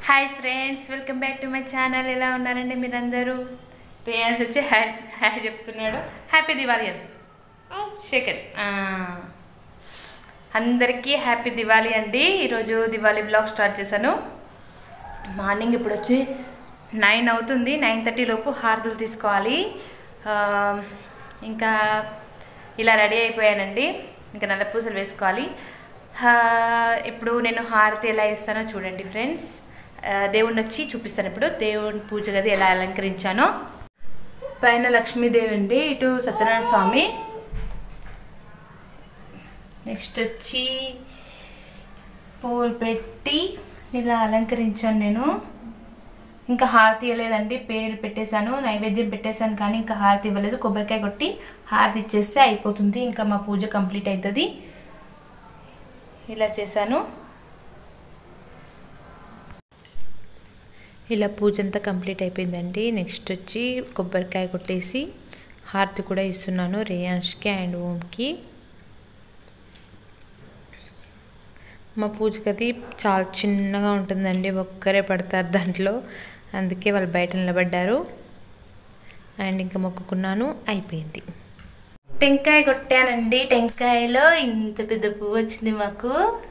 Hi friends welcome back to my channel ఎలా ఉన్నారండి మీరందరూ రేయాన్స్ వచ్చి హాయ్ హాయ్ చెప్తున్నాడు హ్యాపీ దివాళీ అని శేఖర్ ఆ. అందరికీ హ్యాపీ దివాళీ అండి ఈరోజు దివాళీ బ్లాగ్ స్టార్ట్ చేశాను మార్నింగ్ ఇప్పుడు వచ్చి నైన్ అవుతుంది నైన్ థర్టీ లోపు హారతులు తీసుకోవాలి ఆ, ఇంకా ఇలా రెడీ అయిపోయానండి ఇంకా నల్ల పూసలు వేసుకోవాలి ఆ, ఇప్పుడు నేను హారతి ఎలా ఇస్తానో చూడండి ఫ్రెండ్స్ ఆ, దేవుణ్ణి వచ్చి చూపిస్తాను ఇప్పుడు దేవుని పూజ గది ఎలా అలంకరించానో పైన లక్ష్మీదేవి అండి ఇటు సత్యనారాయణ స్వామి నెక్స్ట్ వచ్చి పూలు పెట్టి ఇలా అలంకరించాను నేను ఇంకా హారతి ఇవ్వలేదండి పేర్లు పెట్టేశాను నైవేద్యం పెట్టేశాను కానీ ఇంకా హారతి ఇవ్వలేదు కొబ్బరికాయ కొట్టి హారతి ఇచ్చేస్తే అయిపోతుంది ఇంకా మా పూజ కంప్లీట్ అవుతుంది ఇలా చేశాను ఇలా పూజ అంతా కంప్లీట్ అయిపోయిందండి నెక్స్ట్ వచ్చి కొబ్బరికాయ కొట్టేసి హారతి కూడా ఇస్తున్నాను రేయాన్ష్కి అండ్ ఓంకి మా పూజ గది చాలా చిన్నగా ఉంటుందండి ఒక్కరే పడతారు దాంట్లో అందుకే వాళ్ళు బయట నిలబడ్డారు అండ్ ఇంకా మొక్కుకున్నాను అయిపోయింది టెంకాయ కొట్టానండి టెంకాయలో ఇంత పెద్ద పువ్వు వచ్చింది మాకు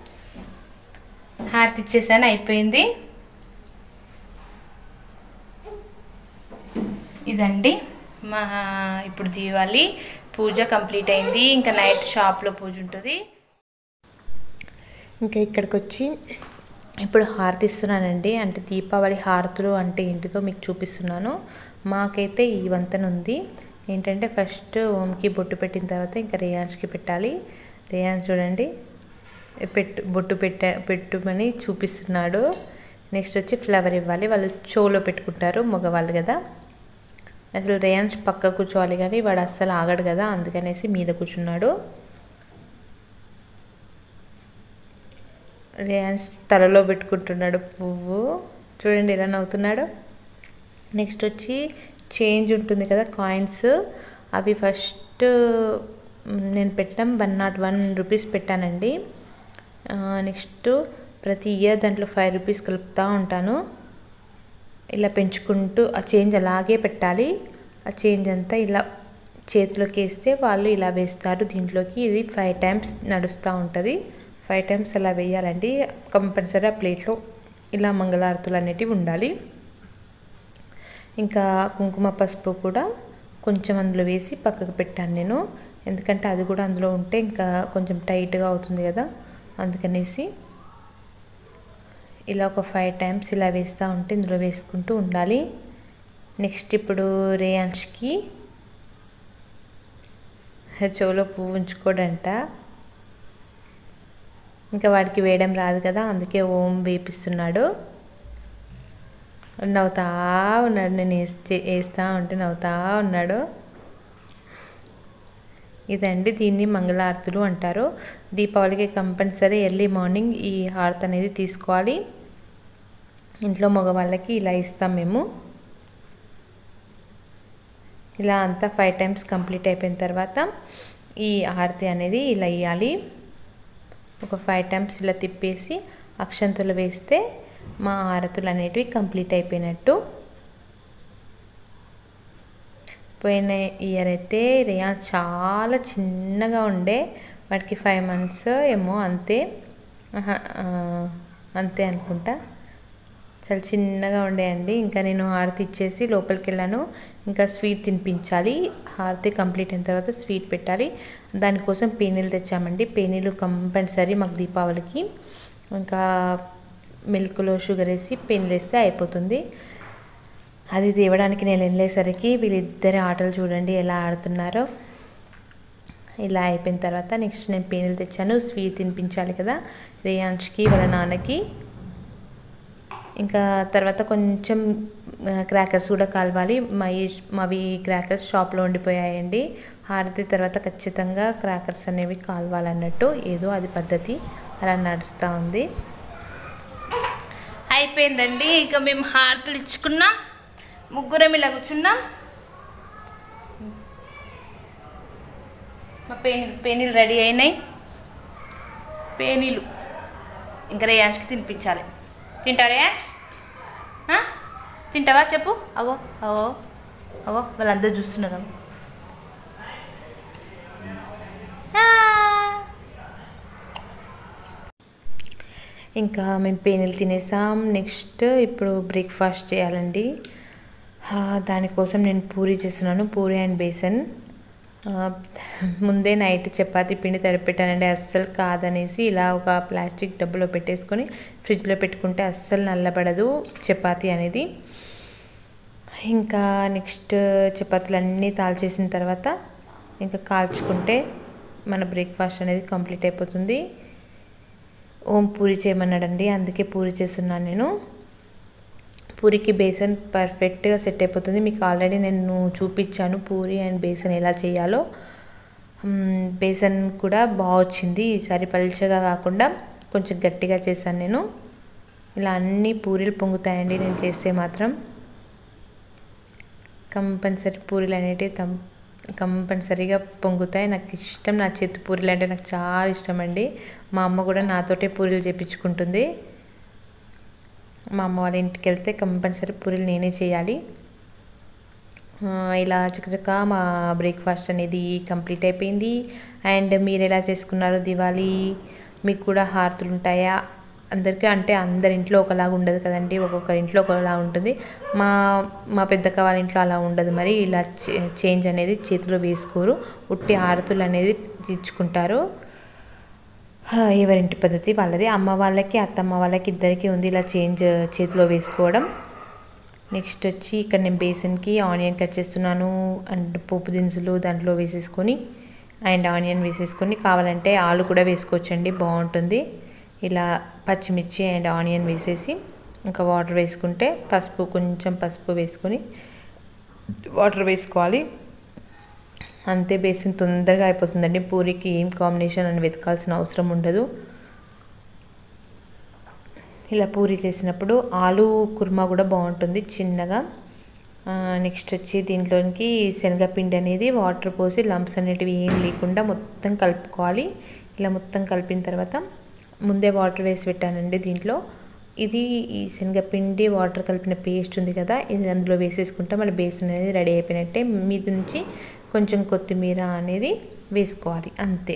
హారతి ఇచ్చేసాను అయిపోయింది ఇదండి మా ఇప్పుడు దీవాలి పూజ కంప్లీట్ అయింది ఇంకా నైట్ షాప్లో పూజ ఉంటుంది ఇంకా ఇక్కడికి వచ్చి ఇప్పుడు హారతి ఇస్తున్నానండి అంటే దీపావళి హారతులు అంటే ఏంటిదో మీకు చూపిస్తున్నాను మాకైతే ఈ వంతన ఉంది ఏంటంటే ఫస్ట్ ఓంకి బొట్టు పెట్టిన తర్వాత ఇంకా రేయాన్స్కి పెట్టాలి రేయాన్స్ చూడండి పెట్టు బొట్టు పెట్ట పెట్టుమని చూపిస్తున్నాడు నెక్స్ట్ వచ్చి ఫ్లవర్ ఇవ్వాలి వాళ్ళు షోలో పెట్టుకుంటారు మగవాళ్ళు కదా అసలు రేయాన్స్ పక్క కూర్చోవాలి కానీ వాడు అస్సలు ఆగడు కదా అందుకనేసి మీద కూర్చున్నాడు రేయాన్స్ తలలో పెట్టుకుంటున్నాడు పువ్వు చూడండి ఎలా నవ్వుతున్నాడు నెక్స్ట్ వచ్చి చేంజ్ ఉంటుంది కదా కాయిన్స్ అవి ఫస్ట్ నేను పెట్టడం వన్ నాట్ వన్ రూపీస్ పెట్టానండి నెక్స్ట్ ప్రతి ఇయర్ దాంట్లో ఫైవ్ రూపీస్ కలుపుతూ ఉంటాను ఇలా పెంచుకుంటూ ఆ చేంజ్ అలాగే పెట్టాలి ఆ చేంజ్ అంతా ఇలా చేతిలోకి వేస్తే వాళ్ళు ఇలా వేస్తారు దీంట్లోకి ఇది ఫైవ్ టైమ్స్ నడుస్తూ ఉంటుంది ఫైవ్ టైమ్స్ అలా వేయాలండి కంపల్సరీ ఆ ప్లేట్లో ఇలా మంగళారతులు అనేటివి ఉండాలి ఇంకా కుంకుమ పసుపు కూడా కొంచెం అందులో వేసి పక్కకు పెట్టాను నేను ఎందుకంటే అది కూడా అందులో ఉంటే ఇంకా కొంచెం టైట్గా అవుతుంది కదా అందుకనేసి ఇలా ఒక ఫైవ్ టైమ్స్ ఇలా వేస్తూ ఉంటే ఇందులో వేసుకుంటూ ఉండాలి నెక్స్ట్ ఇప్పుడు రేయాన్ష్కి చెవులో పువ్వు ఉంచుకోడంట ఇంకా వాడికి వేయడం రాదు కదా అందుకే ఓం వేపిస్తున్నాడు నవ్వుతా ఉన్నాడు నేను వేస్తే వేస్తూ ఉంటే నవ్వుతా ఉన్నాడు ఇదండి దీన్ని మంగళారతులు అంటారు దీపావళికి కంపల్సరీ ఎర్లీ మార్నింగ్ ఈ హారతి అనేది తీసుకోవాలి ఇంట్లో మగవాళ్ళకి ఇలా ఇస్తాం మేము ఇలా అంతా ఫైవ్ టైమ్స్ కంప్లీట్ అయిపోయిన తర్వాత ఈ హారతి అనేది ఇలా ఇవ్వాలి ఒక ఫైవ్ టైమ్స్ ఇలా తిప్పేసి అక్షంతలు వేస్తే మా హారతులు అనేటివి కంప్లీట్ అయిపోయినట్టు పోయిన ఇయర్ అయితే రియా చాలా చిన్నగా ఉండే వాడికి ఫైవ్ మంత్స్ ఏమో అంతే అంతే అనుకుంటా చాలా చిన్నగా ఉండేయండి ఇంకా నేను హారతి ఇచ్చేసి లోపలికి వెళ్ళాను ఇంకా స్వీట్ తినిపించాలి హారతి కంప్లీట్ అయిన తర్వాత స్వీట్ పెట్టాలి దానికోసం పేనీలు తెచ్చామండి పేనీలు కంపల్సరీ మాకు దీపావళికి ఇంకా మిల్క్లో షుగర్ వేసి పేనీలు వేస్తే అయిపోతుంది అది తేవడానికి నేను వెళ్ళేసరికి వీళ్ళిద్దరి ఆటలు చూడండి ఎలా ఆడుతున్నారో ఇలా అయిపోయిన తర్వాత నెక్స్ట్ నేను పేనీలు తెచ్చాను స్వీట్ తినిపించాలి కదా రేయాన్ష్కి వాళ్ళ నాన్నకి ఇంకా తర్వాత కొంచెం క్రాకర్స్ కూడా కాలవాలి మా మావి క్రాకర్స్ షాప్లో ఉండిపోయాయండి హారతి తర్వాత ఖచ్చితంగా క్రాకర్స్ అనేవి కాలవాలన్నట్టు ఏదో అది పద్ధతి అలా నడుస్తూ ఉంది అయిపోయిందండి ఇక మేము హారతులు ఇచ్చుకున్నాం ముగ్గురం ఇలా కూర్చున్నాం మా పేనీలు పేనీలు రెడీ అయినాయి పేనీలు ఇంకా రేయాన్స్కి తినిపించాలి తింటారా యాష్ ఆ? తింటావా చెప్పు అగో అగో అగో వాళ్ళందరూ చూస్తున్నారు ఆ. ఇంకా మేము పేనీలు తినేసాం నెక్స్ట్ ఇప్పుడు బ్రేక్ఫాస్ట్ చేయాలండి ఆ, దానికోసం నేను పూరి చేస్తున్నాను పూరి అండ్ బేసన్ ఆ, ముందే నైట్ చపాతీ పిండి తడిపెట్టానండి అస్సలు కాదనేసి ఇలా ఒక ప్లాస్టిక్ డబ్బులో పెట్టేసుకొని ఫ్రిడ్జ్లో పెట్టుకుంటే అస్సలు నల్లబడదు చపాతీ అనేది ఇంకా నెక్స్ట్ చపాతీలు అన్నీ తాల్చేసిన తర్వాత ఇంకా కాల్చుకుంటే మన బ్రేక్ఫాస్ట్ అనేది కంప్లీట్ అయిపోతుంది ఓం పూరి చేయమన్నాడండి అందుకే పూరి చేస్తున్నాను నేను పూరికి బేసన్ పర్ఫెక్ట్గా సెట్ అయిపోతుంది మీకు ఆల్రెడీ నేను చూపించాను పూరి అండ్ బేసన్ ఎలా చేయాలో మ్మ్, బేసన్ కూడా బాగా వచ్చింది ఈసారి పలుచగా కాకుండా కొంచెం గట్టిగా చేశాను నేను ఇలా అన్ని పూరీలు పొంగుతాయండి నేను చేస్తే మాత్రం కంపల్సరీ పూరీలు అనేటివి తమ్ కంపల్సరీగా పొంగుతాయి నాకు ఇష్టం నా చేతి పూరీలు అంటే నాకు చాలా ఇష్టం అండి మా అమ్మ కూడా నాతోటే పూరీలు చేపించుకుంటుంది మా అమ్మ వాళ్ళ ఇంటికి వెళ్తే కంపల్సరీ పూరీలు నేనే చేయాలి ఆ, ఇలా చకచక మా బ్రేక్ఫాస్ట్ అనేది కంప్లీట్ అయిపోయింది అండ్ మీరు ఎలా చేసుకున్నారు దివాళీ మీకు కూడా హారతులు ఉంటాయా అందరికీ అంటే అందరి ఇంట్లో ఒకలాగా ఉండదు కదండి ఒక్కొక్కరి ఇంట్లో ఒకలా ఉంటుంది మా మా పెద్దక్క వాళ్ళ ఇంట్లో అలా ఉండదు మరి ఇలా చే- చేంజ్ అనేది చేతిలో వేసుకోరు ఉట్టి హారతులు అనేది ఇచ్చుకుంటారు హా, ఎవరింటి పద్ధతి వాళ్ళది అమ్మ వాళ్ళకి అత్తమ్మ వాళ్ళకి ఇద్దరికి ఉంది ఇలా చేంజ్ చేతిలో వేసుకోవడం నెక్స్ట్ వచ్చి ఇక్కడ నేను బేసన్కి ఆనియన్ కట్ చేస్తున్నాను అండ్ పోపు దినుసులు దాంట్లో వేసేసుకొని అండ్ ఆనియన్ వేసేసుకొని కావాలంటే ఆలు కూడా వేసుకోవచ్చండి బాగుంటుంది ఇలా పచ్చిమిర్చి అండ్ ఆనియన్ వేసేసి ఇంకా వాటర్ వేసుకుంటే పసుపు కొంచెం పసుపు వేసుకొని వాటర్ వేసుకోవాలి అంతే బేసిన్ తొందరగా అయిపోతుందండి పూరికి ఏం కాంబినేషన్ అని వెతకాల్సిన అవసరం ఉండదు ఇలా పూరి చేసినప్పుడు ఆలు కుర్మా కూడా బాగుంటుంది చిన్నగా నెక్స్ట్ వచ్చి దీంట్లోనికి శనగపిండి అనేది వాటర్ పోసి లంప్స్ అనేటివి ఏం లేకుండా మొత్తం కలుపుకోవాలి ఇలా మొత్తం కలిపిన తర్వాత ముందే వాటర్ వేసి పెట్టానండి దీంట్లో ఇది ఈ శనగపిండి వాటర్ కలిపిన పేస్ట్ ఉంది కదా ఇది అందులో వేసేసుకుంటే మన బేసన్ అనేది రెడీ అయిపోయినట్టే మీద నుంచి కొంచెం కొత్తిమీర అనేది వేసుకోవాలి అంతే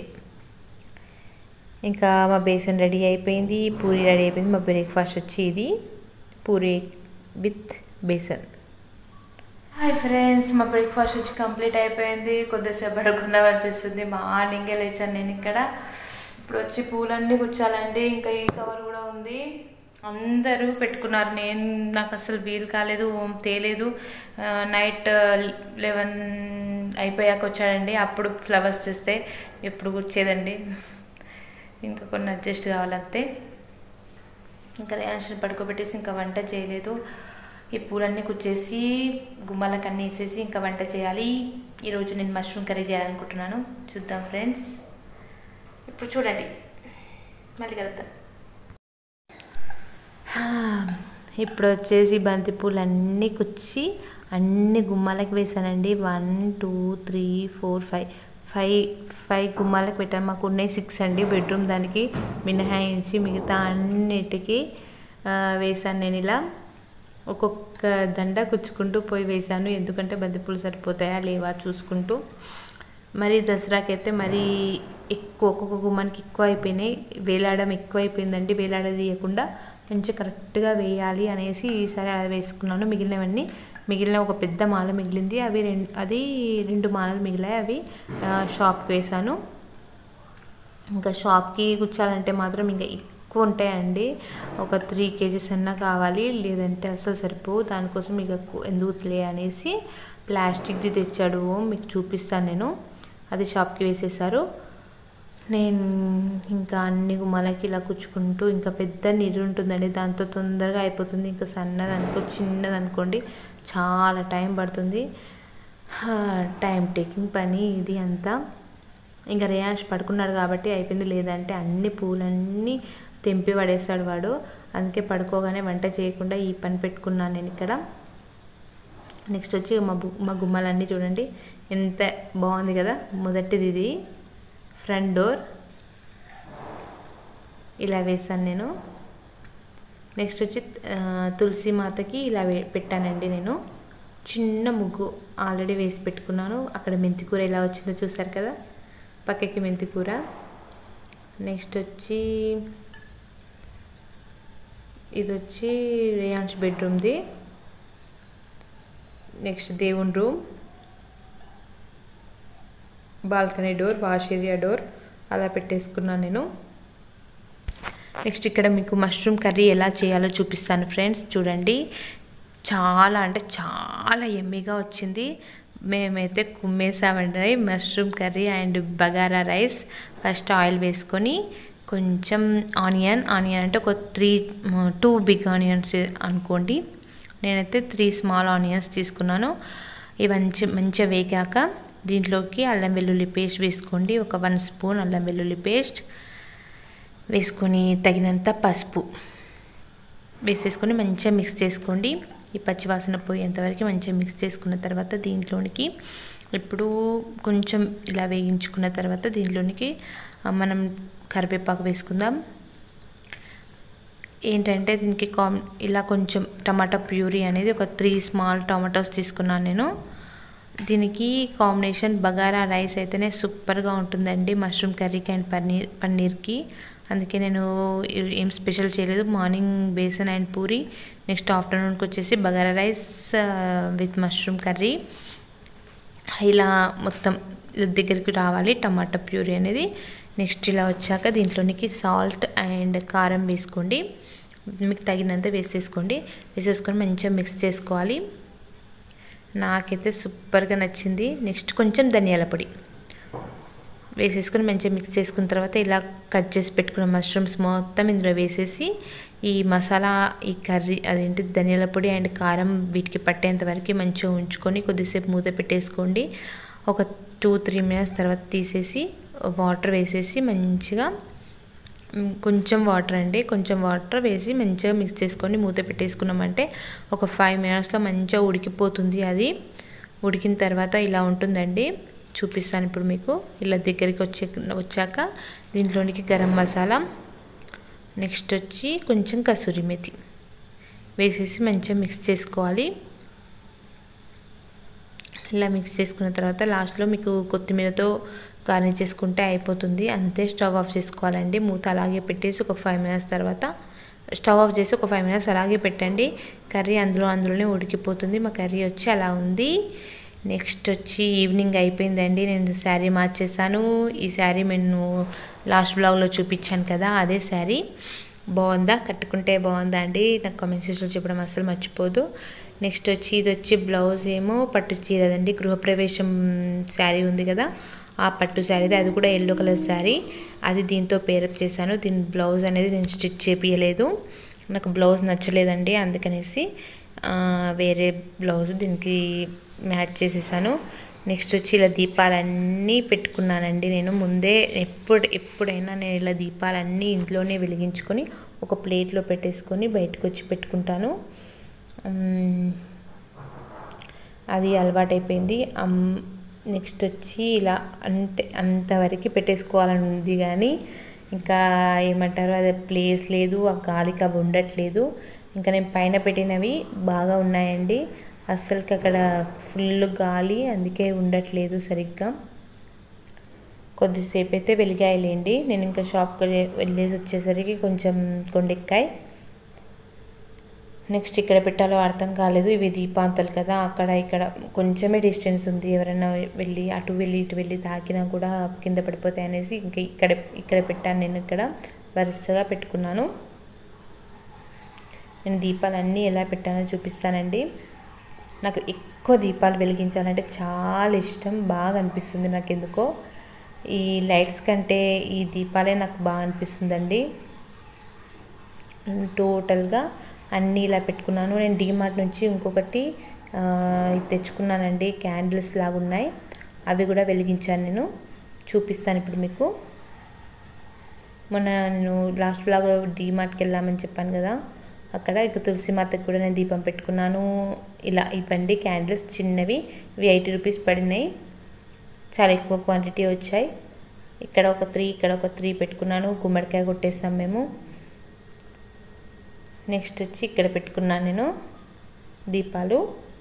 ఇంకా మా బేసన్ రెడీ అయిపోయింది పూరి రెడీ అయిపోయింది మా బ్రేక్ఫాస్ట్ వచ్చి ఇది puri with besan hi friends మా బ్రేక్ఫాస్ట్ వచ్చి కంప్లీట్ అయిపోయింది కొద్దిసేపు పడుకుందాం అనిపిస్తుంది మార్నింగే లేచాను నేను ఇక్కడ ఇప్పుడు వచ్చి పూలన్నీ గుచ్చాలండి ఇంకా ఈ కవర్ కూడా ఉంది అందరూ పెట్టుకున్నారు నేను నాకు అసలు వీలు కాలేదు ఓం తేలేదు ఆ, నైట్ లెవెన్ అయిపోయాక వచ్చాడండి అప్పుడు ఫ్లవర్స్ తెస్తే ఎప్పుడు గుచ్చేదండి ఇంకా కొన్ని అడ్జస్ట్ కావాలంతే ఇంకా రేయాన్షన్ పడుకోబెట్టేసి ఇంకా వంట చేయలేదు ఈ పూలన్నీ కుచ్చేసి గుమ్మాలకు అన్నీ వేసేసి ఇంకా వంట చేయాలి ఈరోజు నేను మష్రూమ్ కర్రీ చేయాలనుకుంటున్నాను చూద్దాం ఫ్రెండ్స్ ఇప్పుడు చూడండి మళ్ళీ కలుద్దాం ఇప్పుడు వచ్చేసి బంతి పూలు అన్నీ కుచ్చి అన్ని గుమ్మాలకు వేసానండి one two three four five five five గుమ్మాలకు పెట్టాను మాకు ఉన్నాయి సిక్స్ అండి బెడ్రూమ్ దానికి మినహాయించి మిగతా అన్నిటికీ ఆ, వేసాను నేను ఇలా ఒక్కొక్క దండ కుచ్చుకుంటూ పోయి వేశాను ఎందుకంటే బంతిపూలు సరిపోతాయా లేవా చూసుకుంటూ మరి దసరాకైతే మరి ఎక్కువ ఒక్కొక్క గుమ్మానికి ఎక్కువ అయిపోయినాయి వేలాడడం ఎక్కువ అయిపోయిందండి వేలాడదీయకుండా మంచిగా కరెక్ట్గా వేయాలి అనేసి ఈసారి అలా వేసుకున్నాను మిగిలినవన్నీ మిగిలిన ఒక పెద్ద మాల మిగిలింది అవి రెండు అది రెండు మాలలు మిగిలాయి అవి ఆ, షాప్కి వేశాను ఇంకా షాప్కి కూర్చోాలంటే మాత్రం ఇంకా ఎక్కువ ఉంటాయండి ఒక త్రీ కేజీస్ అన్నా కావాలి లేదంటే అసలు సరిపోవు దానికోసం ఇక ఎక్కువ ఎందుకు లే అనేసి ప్లాస్టిక్ది తెచ్చాడు మీకు చూపిస్తాను నేను అది షాప్కి వేసేసారు నేను ఇంకా అన్ని గుమ్మలకి ఇలా కుచ్చుకుంటూ ఇంకా పెద్ద నీరు ఉంటుందండి దాంతో తొందరగా అయిపోతుంది ఇంకా సన్నది అనుకో చిన్నది అనుకోండి చాలా టైం పడుతుంది టైం టేకింగ్ పని ఇది అంతా ఇంకా రేయాన్స్ పడుకున్నాడు కాబట్టి అయిపోయింది లేదంటే అన్ని పూలన్నీ తెంపి పడేస్తాడు వాడు అందుకే పడుకోగానే వంట చేయకుండా ఈ పని పెట్టుకున్నాను నేను ఇక్కడ నెక్స్ట్ వచ్చి మా బు మా గుమ్మాలన్నీ చూడండి ఎంత బాగుంది కదా మొదటిది ఇది ఫ్రంట్ డోర్ ఇలా వేసాను నేను నెక్స్ట్ వచ్చి ఆ, తులసి మాతకి ఇలా వే- పెట్టానండి నేను చిన్న ముగ్గు ఆల్రెడీ వేసి పెట్టుకున్నాను అక్కడ మెంతికూర ఎలా వచ్చిందో చూసారు కదా పక్కకి మెంతికూర నెక్స్ట్ వచ్చి ఇది వచ్చి రేయాన్స్ బెడ్రూమ్ది నెక్స్ట్ దేవుని room balcony door wash area door అలా పెట్టేసుకున్నాను నేను నెక్స్ట్ ఇక్కడ మీకు మష్రూమ్ కర్రీ ఎలా చేయాలో చూపిస్తాను ఫ్రెండ్స్ చూడండి చాలా అంటే చాలా ఎమ్మీగా వచ్చింది మేమైతే కుమ్మేసామండి mushroom curry and bagara rice first oil వేసుకొని కొంచెం ఆనియన్ ఆనియన్ అంటే ఒక త్రీ టూ బిగ్ ఆనియన్స్ అనుకోండి నేనైతే త్రీ స్మాల్ ఆనియన్స్ తీసుకున్నాను ఇవి మంచి మంచిగా వేగాక దీంట్లోకి అల్లం వెల్లుల్లి పేస్ట్ వేసుకోండి ఒక వన్ స్పూన్ అల్లం వెల్లుల్లి పేస్ట్ వేసుకొని తగినంత పసుపు వేసేసుకొని మంచిగా మిక్స్ చేసుకోండి ఈ పచ్చివాసన పోయేంతవరకు మంచిగా మిక్స్ చేసుకున్న తర్వాత దీంట్లోనికి ఇప్పుడు కొంచెం ఇలా వేగించుకున్న తర్వాత దీంట్లోనికి ఆ, మనం కరివేపాకు వేసుకుందాం ఏంటంటే దీనికి కామ్ ఇలా కొంచెం టమాటా ప్యూరీ అనేది ఒక త్రీ స్మాల్ టమాటోస్ తీసుకున్నాను నేను దీనికి కాంబినేషన్ బగారా రైస్ అయితేనే సూపర్గా ఉంటుందండి మష్రూమ్ కర్రీకి అండ్ పన్నీర్ పన్నీర్కి అందుకే నేను ఏం స్పెషల్ చేయలేదు morning besan and puri next ఆఫ్టర్నూన్కి వచ్చేసి bagara rice with mushroom curry ఇలా మొత్తం దగ్గరికి రావాలి టమాటా ప్యూరీ అనేది నెక్స్ట్ ఇలా వచ్చాక దీంట్లోనికి సాల్ట్ అండ్ కారం వేసుకోండి మీకు తగినంత వేసేసుకోండి వేసేసుకొని మంచిగా మిక్స్ చేసుకోవాలి నాకైతే సూపర్గా నచ్చింది నెక్స్ట్ కొంచెం ధనియాల పొడి వేసేసుకొని మంచిగా మిక్స్ చేసుకున్న తర్వాత ఇలా కట్ చేసి పెట్టుకున్న మష్రూమ్స్ మొత్తం ఇందులో వేసేసి ఈ మసాలా ఈ కర్రీ అదేంటి ధనియాల పొడి అండ్ కారం వీటికి పట్టేంత వరకు మంచిగా ఉంచుకొని కొద్దిసేపు మూత పెట్టేసుకోండి ఒక టూ త్రీ మినిట్స్ తర్వాత తీసేసి వాటర్ వేసేసి మంచిగా మ్, కొంచెం వాటర్ అండి కొంచెం వాటర్ వేసి మంచిగా మిక్స్ చేసుకొని మూత పెట్టేసుకున్నామంటే ఒక ఫైవ్ మినిట్స్లో మంచిగా ఉడికిపోతుంది అది ఉడికిన తర్వాత ఇలా ఉంటుందండి చూపిస్తాను ఇప్పుడు మీకు ఇలా దగ్గరికి వచ్చే వచ్చాక దీంట్లోనికి గరం మసాలా నెక్స్ట్ వచ్చి కొంచెం కసూరి మెతి వేసేసి మంచిగా మిక్స్ చేసుకోవాలి ఇలా మిక్స్ చేసుకున్న తర్వాత లాస్ట్లో మీకు కొత్తిమీరతో గార్నిష్ చేసుకుంటే అయిపోతుంది అంతే స్టవ్ ఆఫ్ చేసుకోవాలండి మూత అలాగే పెట్టేసి ఒక ఫైవ్ మినిట్స్ తర్వాత స్టవ్ ఆఫ్ చేసి ఒక ఫైవ్ మినిట్స్ అలాగే పెట్టండి కర్రీ అందులో అందులోనే ఉడికిపోతుంది మా కర్రీ వచ్చి అలా ఉంది నెక్స్ట్ వచ్చి ఈవినింగ్ అయిపోయిందండి నేను శారీ మార్చేసాను ఈ శారీ నేను లాస్ట్ బ్లాగ్లో చూపించాను కదా అదే శారీ బాగుందా కట్టుకుంటే బాగుందా అండి నాకు కామెంట్ సెక్షన్లో చెప్పడం అస్సలు మర్చిపోదు నెక్స్ట్ వచ్చి ఇది వచ్చి బ్లౌజ్ ఏమో పట్టు చీరదండి గృహప్రవేశం శారీ ఉంది కదా ఆ పట్టు శారీది అది కూడా ఎల్లో కలర్ శారీ అది దీంతో పేరప్ చేశాను దీని బ్లౌజ్ అనేది నేను స్టిచ్ చేపియలేదు నాకు బ్లౌజ్ నచ్చలేదండి అందుకనేసి ఆ, వేరే బ్లౌజ్ దీనికి మ్యాచ్ చేసేసాను నెక్స్ట్ వచ్చి ఇలా దీపాలన్నీ పెట్టుకున్నానండి నేను ముందే ఎప్పుడు ఎప్పుడైనా నేను ఇలా దీపాలన్నీ ఇంట్లోనే వెలిగించుకొని ఒక ప్లేట్లో పెట్టేసుకొని బయటకు వచ్చి పెట్టుకుంటాను ఉమ్, అది అలవాటైపోయింది అమ్ నెక్స్ట్ వచ్చి ఇలా అంటే అంతవరకు పెట్టేసుకోవాలని ఉంది కానీ ఇంకా ఏమంటారు అదే ప్లేస్ లేదు ఆ గాలికి అవి ఉండట్లేదు ఇంకా నేను పైన పెట్టినవి బాగా ఉన్నాయండి అస్సలకి అక్కడ ఫుల్ గాలి అందుకే ఉండట్లేదు సరిగ్గా కొద్దిసేపు అయితే వెలిగాయలేండి నేను ఇంకా షాప్కి వెళ్ళేసి వచ్చేసరికి కొంచెం కొండెక్కాయి నెక్స్ట్ ఇక్కడ పెట్టాలో అర్థం కాలేదు ఇవి దీపాంతలు కదా అక్కడ ఇక్కడ కొంచెమే డిస్టెన్స్ ఉంది ఎవరైనా వెళ్ళి అటు వెళ్ళి ఇటు వెళ్ళి తాకినా కూడా కింద పడిపోతాయి అనేసి ఇంకా ఇక్కడ ఇక్కడ పెట్టాను నేను ఇక్కడ వరుసగా పెట్టుకున్నాను నేను దీపాలన్నీ ఎలా పెట్టానో చూపిస్తానండి నాకు ఎక్కువ దీపాలు వెలిగించాలంటే చాలా ఇష్టం బాగా అనిపిస్తుంది నాకు ఎందుకో ఈ లైట్స్ కంటే ఈ దీపాలే నాకు బాగా అనిపిస్తుందండి టోటల్గా అన్నీ ఇలా పెట్టుకున్నాను నేను డీమార్ట్ నుంచి ఇంకొకటి ఆ, ఇది తెచ్చుకున్నానండి క్యాండిల్స్ లాగా ఉన్నాయి అవి కూడా వెలిగించాను నేను చూపిస్తాను ఇప్పుడు మీకు మొన్న నేను లాస్ట్ వ్లాగ్ డీమార్ట్కి వెళ్ళామని చెప్పాను కదా అక్కడ ఇక తులసి మాతకి కూడా నేను దీపం పెట్టుకున్నాను ఇలా ఇవ్వండి క్యాండిల్స్ చిన్నవి ఇవి ఎయిటీ రూపీస్ పడినాయి చాలా ఎక్కువ క్వాంటిటీ వచ్చాయి ఇక్కడ ఒక త్రీ ఇక్కడ ఒక త్రీ పెట్టుకున్నాను గుమ్మడికాయ కొట్టేస్తాం మేము నెక్స్ట్ వచ్చి ఇక్కడ పెట్టుకున్నాను నేను దీపాలు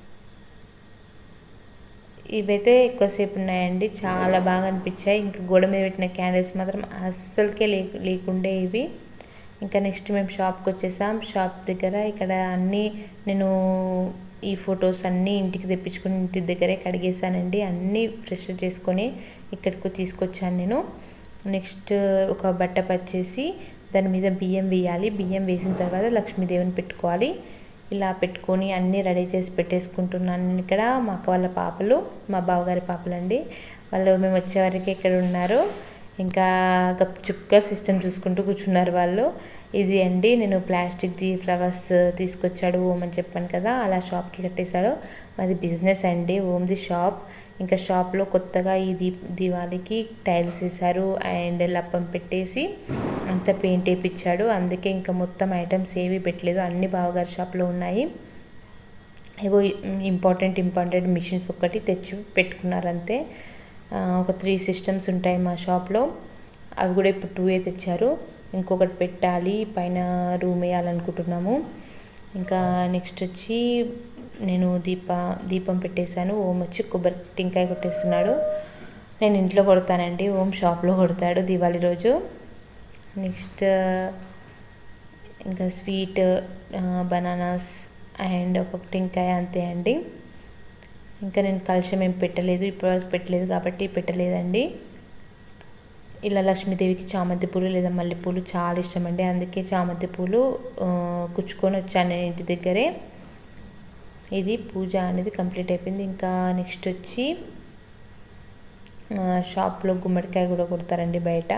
ఇవైతే ఎక్కువసేపు ఉన్నాయండి చాలా బాగా అనిపించాయి ఇంకా గోడ మీద పెట్టిన క్యాండిల్స్ మాత్రం అస్సలకే లే లేకుండే ఇవి ఇంకా నెక్స్ట్ మేము షాప్కి వచ్చేసాం షాప్ దగ్గర ఇక్కడ అన్నీ నేను ఈ ఫొటోస్ అన్నీ ఇంటికి తెప్పించుకొని ఇంటి దగ్గరే కడిగేసానండి అన్నీ ఫ్రెష్ చేసుకొని ఇక్కడికి తీసుకొచ్చాను నేను నెక్స్ట్ ఒక బట్ట పచ్చేసి దాని మీద బియ్యం వేయాలి బియ్యం వేసిన తర్వాత లక్ష్మీదేవిని పెట్టుకోవాలి ఇలా పెట్టుకొని అన్నీ రెడీ చేసి పెట్టేసుకుంటున్నాను నేను ఇక్కడ మా అక్క వాళ్ళ పాపలు మా బావగారి పాపలండి వాళ్ళు మేము వచ్చేవరకు ఇక్కడ ఉన్నారు ఇంకా గప్చుక్గా సిస్టమ్ చూసుకుంటూ కూర్చున్నారు వాళ్ళు ఇది అండి నేను ప్లాస్టిక్ది ఫ్లవర్స్ తీసుకొచ్చాడు ఓం అని చెప్పాను కదా అలా షాప్కి కట్టేశాడు మాది బిజినెస్ అండి ఓమ్ది షాప్ ఇంకా షాప్లో కొత్తగా ఈ దీ దివాళీకి టైల్స్ వేశారు అండ్ లప్పం పెట్టేసి అంతా పెయింట్ వేయించాడు అందుకే ఇంకా మొత్తం ఐటమ్స్ ఏవి పెట్టలేదు అన్ని బావగారి షాప్లో ఉన్నాయి ఏవో ఇంపార్టెంట్ ఇంపార్టెంట్ మిషన్స్ ఒక్కటి తెచ్చి పెట్టుకున్నారు అంతే ఒక త్రీ సిస్టమ్స్ ఉంటాయి మా షాప్లో అవి కూడా ఇప్పుడు టూ ఏ తెచ్చారు ఇంకొకటి పెట్టాలి పైన రూమ్ వేయాలనుకుంటున్నాము ఇంకా నెక్స్ట్ వచ్చి నేను దీప దీపం పెట్టేశాను ఓం వచ్చి కొబ్బరి టెంకాయ కొట్టేస్తున్నాడు నేను ఇంట్లో కొడతానండి ఓం షాప్లో కొడతాడు దివాళీ రోజు నెక్స్ట్ ఇంకా స్వీట్ బనానాస్ అండ్ ఒక టెంకాయ అంతే అండి ఇంకా నేను కలుషం ఏం పెట్టలేదు ఇప్పటివరకు పెట్టలేదు కాబట్టి పెట్టలేదండి ఇలా లక్ష్మీదేవికి చామంతి పూలు లేదా మల్లెపూలు చాలా ఇష్టం అండి అందుకే చామంతి పూలు కుచ్చుకొని వచ్చాను నేను ఇంటి దగ్గరే ఇది పూజ అనేది కంప్లీట్ అయిపోయింది ఇంకా నెక్స్ట్ వచ్చి షాప్లో గుమ్మడికాయ కూడా కొడతారండి బయట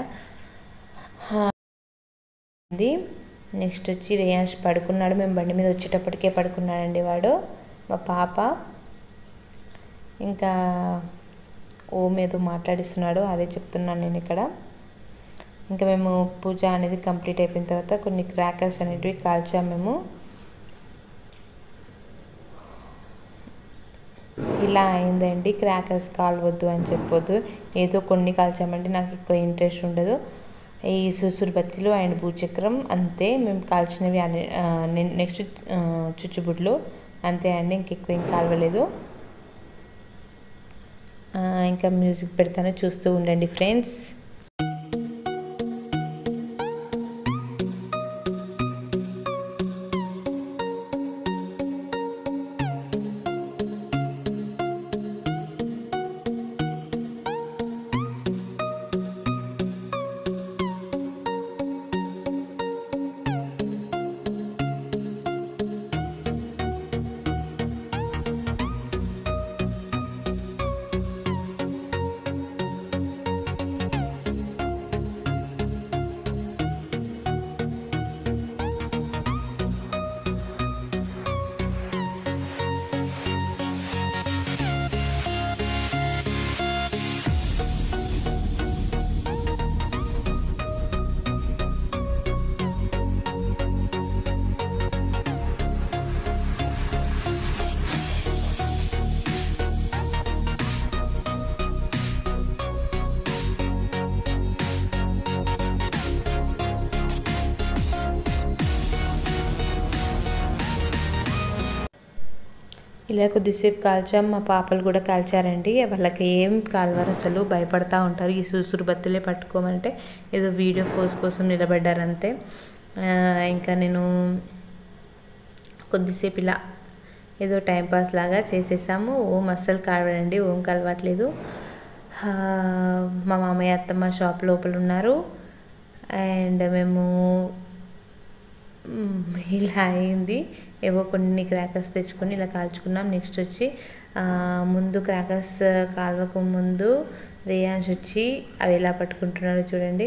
నెక్స్ట్ వచ్చి రేయాన్స్ పడుకున్నాడు మేము బండి మీద వచ్చేటప్పటికే పడుకున్నాడండి వాడు మా పాప ఇంకా ఓం ఏదో మాట్లాడిస్తున్నాడు అదే చెప్తున్నాను నేను ఇక్కడ ఇంకా మేము పూజ అనేది కంప్లీట్ అయిపోయిన తర్వాత కొన్ని క్రాకర్స్ అనేటివి కాల్చాం మేము ఇలా అయిందండి క్రాకర్స్ కాలవద్దు అని చెప్పొద్దు ఏదో కొన్ని కాల్చామంటే నాకు ఎక్కువ ఇంట్రెస్ట్ ఉండదు ఈ సుసురు బత్తిలు అండ్ భూచక్రం అంతే మేము కాల్చినవి నెక్స్ట్ చుచ్చుబుడ్లు అంతే అండి ఇంకెక్కువ ఏం కాలవలేదు ఇంకా మ్యూజిక్ పెడతాను చూస్తూ ఉండండి ఫ్రెండ్స్ ఇలా కొద్దిసేపు కాల్చాం మా పాపలు కూడా కాల్చారండి వాళ్ళకి ఏం కాల్వారు అసలు భయపడతా ఉంటారు ఈ సుసురు బత్తులే పట్టుకోమంటే ఏదో వీడియో ఫోర్స్ కోసం నిలబడ్డారంతే ఇంకా నేను కొద్దిసేపు ఇలా ఏదో టైంపాస్ లాగా చేసేసాము ఓం అస్సలు కావడండి ఓం కలవట్లేదు మా మామయ్య అత్తమ్మ షాప్ లోపల ఉన్నారు అండ్ మేము ఇలా అయింది ఏవో కొన్ని క్రాకర్స్ తెచ్చుకొని ఇలా కాల్చుకున్నాం నెక్స్ట్ వచ్చి ముందు క్రాకర్స్ కాల్వకు ముందు రేయాన్స్ వచ్చి అవి ఎలా పట్టుకుంటున్నారో చూడండి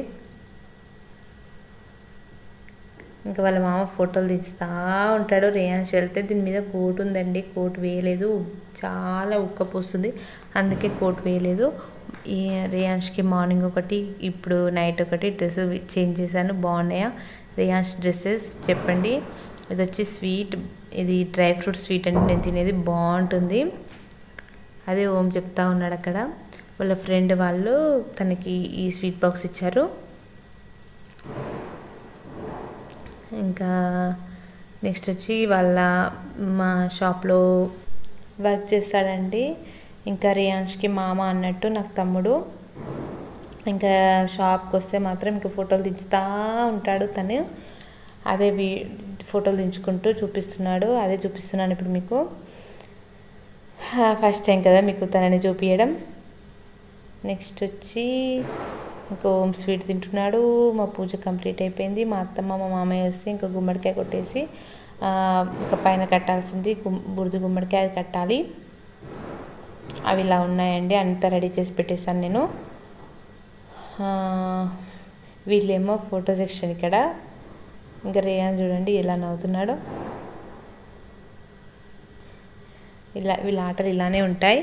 ఇంకా వాళ్ళ మామ ఫోటోలు తీస్తూ ఉంటాడు రేయాన్స్ వెళ్తే దీని మీద కోట్ ఉందండి కోట్ వేయలేదు చాలా ఉక్కపోస్తుంది అందుకే కోట్ వేయలేదు ఈ రేయాన్స్కి మార్నింగ్ ఒకటి ఇప్పుడు నైట్ ఒకటి డ్రెస్ చేంజ్ చేశాను బాగున్నాయా రేయాన్స్ డ్రెస్సెస్ చెప్పండి ఇది వచ్చి స్వీట్ ఇది డ్రై ఫ్రూట్ స్వీట్ అంటే నేను తినేది బాగుంటుంది అదే ఓం చెప్తా ఉన్నాడు అక్కడ వాళ్ళ ఫ్రెండ్ వాళ్ళు తనకి ఈ స్వీట్ బాక్స్ ఇచ్చారు ఇంకా నెక్స్ట్ వచ్చి వాళ్ళ మా షాప్లో వర్క్ చేస్తాడండి ఇంకా రియాన్ష్కి మామ అన్నట్టు నాకు తమ్ముడు ఇంకా షాప్కి వస్తే మాత్రం ఇంకా ఫోటోలు దించుతూ ఉంటాడు తను అదే వీ ఫోటోలు దించుకుంటూ చూపిస్తున్నాడు అదే చూపిస్తున్నాను ఇప్పుడు మీకు ఫస్ట్ టైం కదా మీకు తనని చూపించడం నెక్స్ట్ వచ్చి ఇంకా ఓం స్వీట్ తింటున్నాడు మా పూజ కంప్లీట్ అయిపోయింది మా అత్తమ్మ మా మామయ్య వస్తే ఇంకా గుమ్మడికాయ కొట్టేసి ఇంకా పైన కట్టాల్సింది బురద గుమ్మడికాయ అది కట్టాలి అవి ఇలా ఉన్నాయండి అంతా రెడీ చేసి పెట్టేశాను నేను వీళ్ళేమో ఫోటో సెక్షన్ ఇక్కడ ఇంకా రేయాన్ చూడండి ఎలా నవ్వుతున్నాడు ఇలా వీళ్ళ ఆటలు ఇలానే ఉంటాయి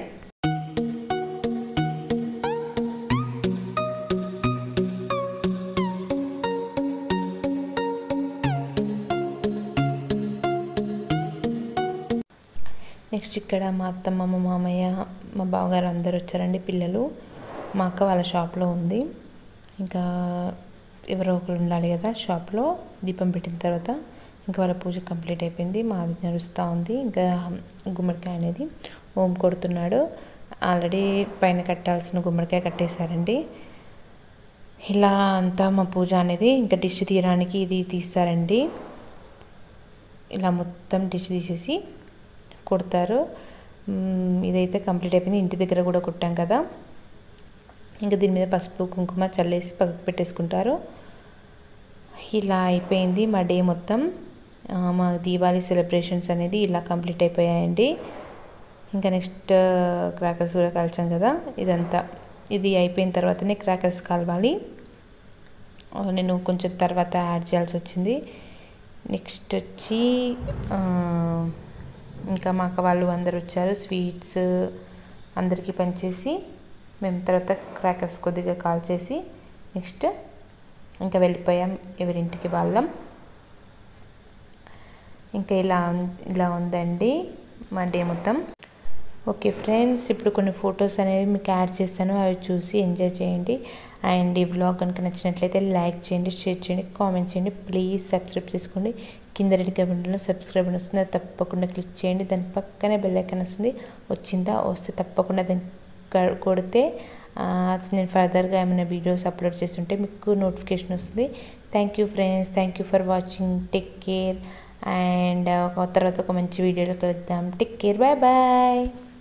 నెక్స్ట్ ఇక్కడ మా అత్తమ్మ మా మామయ్య మా బావగారు అందరు వచ్చారండి పిల్లలు మా అక్క వాళ్ళ షాప్లో ఉంది ఇంకా ఎవరో ఒకరు ఉండాలి కదా షాప్లో దీపం పెట్టిన తర్వాత ఇంకా వాళ్ళ పూజ కంప్లీట్ అయిపోయింది మాది నడుస్తూ ఉంది ఇంకా గుమ్మడికాయ అనేది ఓం కొడుతున్నాడు ఆల్రెడీ పైన కట్టాల్సిన గుమ్మడికాయ కట్టేశారండి ఇలా అంతా మా పూజ అనేది ఇంకా డిష్ తీయడానికి ఇది తీస్తారండి ఇలా మొత్తం డిష్ తీసేసి కొడతారు ఇదైతే కంప్లీట్ అయిపోయింది ఇంటి దగ్గర కూడా కొట్టాం కదా ఇంకా దీని మీద పసుపు కుంకుమ చల్లేసి పక్కకు పెట్టేసుకుంటారు ఇలా అయిపోయింది మా డే మొత్తం మా దీపావళి సెలబ్రేషన్స్ అనేది ఇలా కంప్లీట్ అయిపోయాయండి ఇంకా నెక్స్ట్ క్రాకర్స్ కూడా కాల్చాం కదా ఇదంతా ఇది అయిపోయిన తర్వాతనే క్రాకర్స్ కాలవాలి నేను కొంచెం తర్వాత యాడ్ చేయాల్సి వచ్చింది నెక్స్ట్ వచ్చి ఇంకా మా అక్క వాళ్ళు అందరు వచ్చారు స్వీట్స్ అందరికీ పంచేసి మేము తర్వాత క్రాకర్స్ కొద్దిగా కాల్ చేసి నెక్స్ట్ ఇంకా వెళ్ళిపోయాం ఎవరింటికి వాళ్ళం ఇంకా ఇలా ఇలా ఉందండి మా డే మొత్తం ఓకే ఫ్రెండ్స్ ఇప్పుడు కొన్ని ఫొటోస్ అనేవి మీకు యాడ్ చేస్తాను అవి చూసి ఎంజాయ్ చేయండి అండ్ ఈ వ్లాగ్ కనుక నచ్చినట్లయితే లైక్ చేయండి షేర్ చేయండి కామెంట్ చేయండి ప్లీజ్ సబ్స్క్రైబ్ చేసుకోండి కింద రెడ్ గవర్నమెంట్లో సబ్స్క్రైబ్ అని వస్తుంది అది తప్పకుండా క్లిక్ చేయండి దాని పక్కనే బెల్ ఐకాన్ వస్తుంది వచ్చిందా వస్తే తప్పకుండా దాన్ని కొడితే నేను ఫర్దర్గా ఏమైనా వీడియోస్ అప్లోడ్ చేస్తుంటే మీకు నోటిఫికేషన్ వస్తుంది thank you friends thank you for watching take care and తర్వాత ఒక మంచి వీడియోలో కలుద్దాం టేక్ కేర్ బాయ్ బాయ్